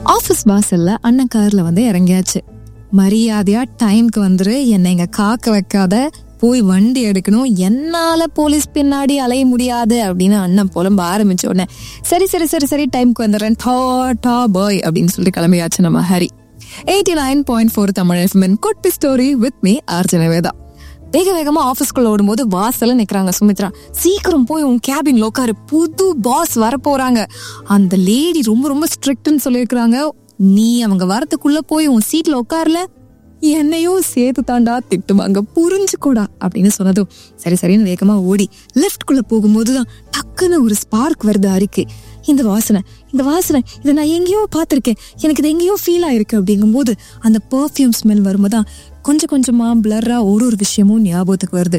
Office வாசல்ல அண்ணன் கார்ல வந்து இறங்கியாச்சு மரியாதையா டைம்க்கு வந்துரு என்னை இங்க காக்க வைக்காத போய் வண்டி எடுக்கணும் என்னால போலீஸ் பின்னாடி அலைய முடியாது அப்படின்னு அண்ணன் புலம்ப ஆரம்பிச்ச உடனே சரி சரி சரி சரி டைம்க்கு வந்துடுறேன் டா டா பாய் அப்படின்னு சொல்லிட்டு கிளம்பியாச்சு நம்ம Hari eighty nine point four Tamil FM குட்டி story with me Arjuna Veda வேக வேகமா ஆபீஸ்க்குள்ள ஓடும்போது வாசல்ல நிக்கிறாங்க சுமித்ரா சீக்கிரம் போய் உன் கேபின்ல உட்காரு புது பாஸ் வர போறாங்க அந்த லேடி ரொம்ப ரொம்ப ஸ்ட்ரிக்ட்னு சொல்லியிருக்கிறாங்க நீ அவங்க வரத்துக்குள்ள போய் உன் சீட்ல உட்கார்ல என்னையும் சேர்த்து தாண்டா திட்டுவாங்க புரிஞ்சுக்கூடா அப்படின்னு சொன்னதும் சரி சரின்னு வேகமா ஓடி லெஃப்ட்குள்ள போகும்போதுதான் டக்குன்னு ஒரு ஸ்பார்க் வருது அரிக்கு இந்த வாசனை இந்த வாசனை இதை நான் எங்கேயோ பார்த்துருக்கேன் எனக்கு இது எங்கேயோ ஃபீல் ஆயிருக்கு அப்படிங்கும்போது அந்த பெர்ஃப்யூம் ஸ்மெல் வரும்போதுதான் கொஞ்சம் கொஞ்சமா பிளர்ரா ஒரு ஒரு விஷயமும் ஞாபகத்துக்கு வருது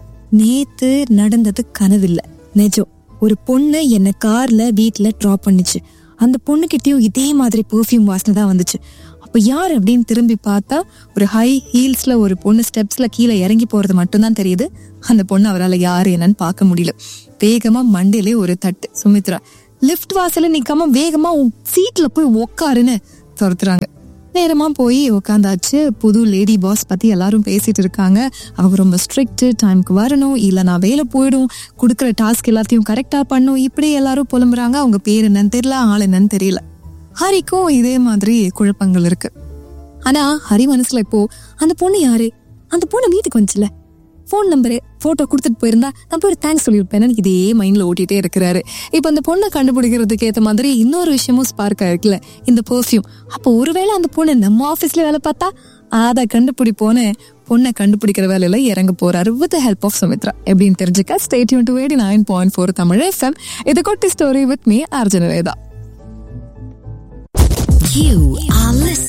நேத்து நடந்தது கனவில்லை நிஜம் ஒரு பொண்ணு என்னை கார்ல வீட்டுல ட்ராப் பண்ணுச்சு அந்த பொண்ணுகிட்டயும் இதே மாதிரி பெர்ஃப்யூம் வாசனை தான் வந்துச்சு அப்ப யார் அப்படின்னு திரும்பி பார்த்தா ஒரு ஹை ஹீல்ஸ்ல ஒரு பொண்ணு ஸ்டெப்ஸ்ல கீழே இறங்கி போறது மட்டும்தான் தெரியுது அந்த பொண்ணு அவரால் யாரு என்னன்னு பார்க்க முடியல வேகமா மண்டையிலே ஒரு தட்டு சுமித்ரா லிஃப்ட் வாசல்ல நிக்காம வேகமா உன் சீட்ல போய் உக்காருன்னு துரத்துறாங்க நேரமா போய் உட்காந்தாச்சு புது லேடி பாஸ் பத்தி எல்லாரும் பேசிட்டு இருக்காங்க அவங்க ரொம்ப ஸ்ட்ரிக்ட் டைம்க்கு வரணும் இல்ல நான் வேலை போயிடும் கொடுக்குற டாஸ்க் எல்லாத்தையும் கரெக்டா பண்ணும் இப்படி எல்லாரும் புலம்புறாங்க அவங்க பேர் என்னன்னு தெரியல ஆள் என்னன்னு தெரியல ஹரிக்கும் இதே மாதிரி குழப்பங்கள் இருக்கு ஆனா ஹரி மனசுல இப்போ அந்த பொண்ணு யாரு அந்த பொண்ணு வீட்டுக்கு வந்துச்சுல ஃபோன் நம்பரு ஃபோட்டோ கொடுத்துட்டு போயிருந்தா நான் போய் ஒரு தேங்க்ஸ் சொல்லியிருப்பேன்னு இதே மைண்ட்ல ஓட்டிட்டே இருக்கிறாரு இப்போ அந்த பொண்ணை கண்டுபிடிக்கிறதுக்கு ஏற்ற மாதிரி இன்னொரு விஷயமும் ஸ்பார்க் ஆயிருக்குல்ல இந்த பெர்ஃப்யூம் அப்போ ஒருவேளை அந்த பொண்ணு நம்ம ஆஃபீஸ்ல வேலை பார்த்தா அதை கண்டுபிடிப்போன்னு பொண்ணை கண்டுபிடிக்கிற வேலையில இறங்க போறாரு வித் ஹெல்ப் ஆஃப் சுமித்ரா எப்படின்னு தெரிஞ்சுக்க stay tuned to eighty nine point four Tamil FM இது கொட்டி story with me Arjuna Veda You are listening.